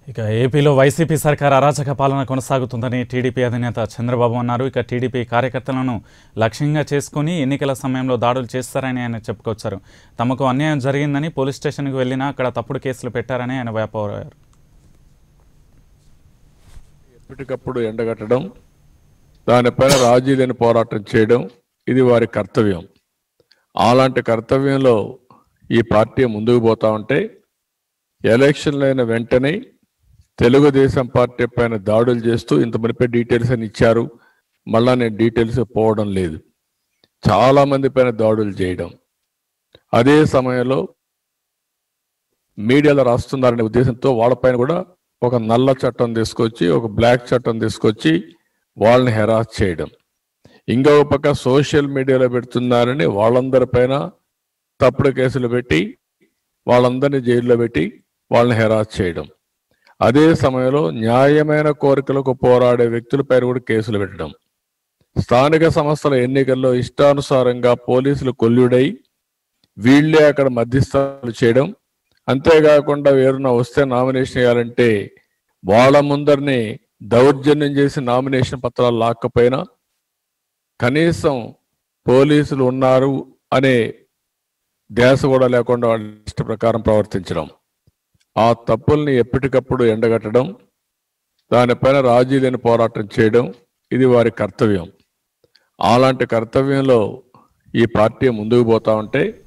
ఇక ఏపీలో వైసీపీ సర్కార్ అరాచక పాలన కొనసాగుతుందని టీడీపీ అధినేత చంద్రబాబు అన్నారు ఇక టీడీపీ కార్యకర్తలను లక్ష్యంగా చేసుకుని ఎన్నికల సమయంలో దాడులు చేస్తారని ఆయన చెప్పుకొచ్చారు తమకు అన్యాయం జరిగిందని పోలీస్ స్టేషన్కి వెళ్ళినా అక్కడ తప్పుడు కేసులు పెట్టారని ఆయన వ్యాపారారు ఎప్పటికప్పుడు ఎండగట్టడం దానిపైన రాజీ లేని పోరాటం చేయడం ఇది వారి కర్తవ్యం అలాంటి కర్తవ్యంలో ఈ పార్టీ ముందుకు పోతా ఉంటే ఎలక్షన్లు అయిన వెంటనే తెలుగుదేశం పార్టీ పైన దాడులు చేస్తూ ఇంత మునిపే డీటెయిల్స్ అని ఇచ్చారు మళ్ళా నేను డీటెయిల్స్ పోవడం లేదు చాలా మంది పైన దాడులు చేయడం అదే సమయంలో మీడియాలో రాస్తున్నారనే ఉద్దేశంతో వాళ్ళపైన కూడా ఒక నల్ల చట్టం తీసుకొచ్చి ఒక బ్లాక్ చట్టం తీసుకొచ్చి వాళ్ళని హెరాస్ చేయడం ఇంకొక పక్క సోషల్ మీడియాలో పెడుతున్నారని వాళ్ళందరిపైన తప్పుడు కేసులు పెట్టి వాళ్ళందరినీ జైల్లో పెట్టి వాళ్ళని హెరాస్ చేయడం అదే సమయంలో న్యాయమైన కోరికలకు పోరాడే వ్యక్తులపైన కూడా కేసులు పెట్టడం స్థానిక సంస్థల ఎన్నికల్లో ఇష్టానుసారంగా పోలీసులు కొల్లుడై వీళ్ళే అక్కడ మధ్యస్థాలు చేయడం అంతేకాకుండా వేరున వస్తే నామినేషన్ వేయాలంటే వాళ్ళ ముందరిని దౌర్జన్యం చేసి నామినేషన్ పత్రాలు లాక్కపోయినా కనీసం పోలీసులు ఉన్నారు అనే ధ్యాస కూడా లేకుండా వాళ్ళ ఇష్ట ప్రకారం ప్రవర్తించడం ఆ తప్పుల్ని ఎప్పటికప్పుడు ఎండగట్టడం దానిపైన రాజీ లేని పోరాటం చేయడం ఇది వారి కర్తవ్యం అలాంటి కర్తవ్యంలో ఈ పార్టీ ముందుకు పోతా ఉంటే